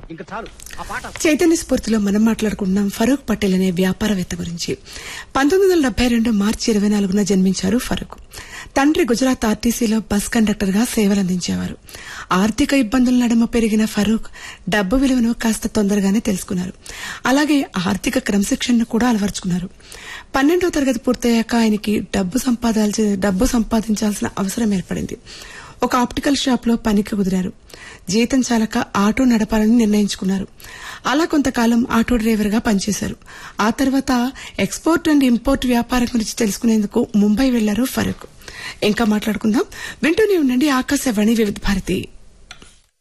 ఇంకా చాలు ఆ పాట చైతన్య స్ఫూర్తిలో మనం మాట్లాడుకుంటున్నాం ఫరూక్ పటేల్ అనే వ్యాపారవేత్త గురించి పంతొమ్మిది వందల డెబ్బై రెండు మార్చి ఇరవై నాలుగున జన్మించారు ఫరూక్ తండ్రి గుజరాత్ ఆర్టీసీలో బస్ కండక్టర్ గా సేవలందించేవారు ఆర్థిక ఇబ్బందుల నడుమ పెరిగిన ఫరూక్ డబ్బు విలువను కాస్త తొందరగానే తెలుసుకున్నారు అలాగే ఆర్థిక క్రమశిక్షణను కూడా అలవర్చుకున్నారు పన్నెండో తరగతి పూర్తయ్యాక ఆయనకి డబ్బు సంపాదాల్సి డబ్బు సంపాదించాల్సిన అవసరం ఏర్పడింది ఒక ఆప్టికల్ షాప్ లో పనికి కుదిరారు జీతం చాలక ఆటో నడపాలని నిర్ణయించుకున్నారు అలా కొంతకాలం ఆటో డ్రైవర్ గా పనిచేశారు ఆ తర్వాత ఎక్స్పోర్ట్ అండ్ ఇంపోర్ట్ వ్యాపారం గురించి తెలుసుకునేందుకు ముంబై వెళ్లారు ఫరూక్ ఇంకా మాట్లాడుకుందాం వింటూనే ఉండండి ఆకాశవాణి వివిధ భారతి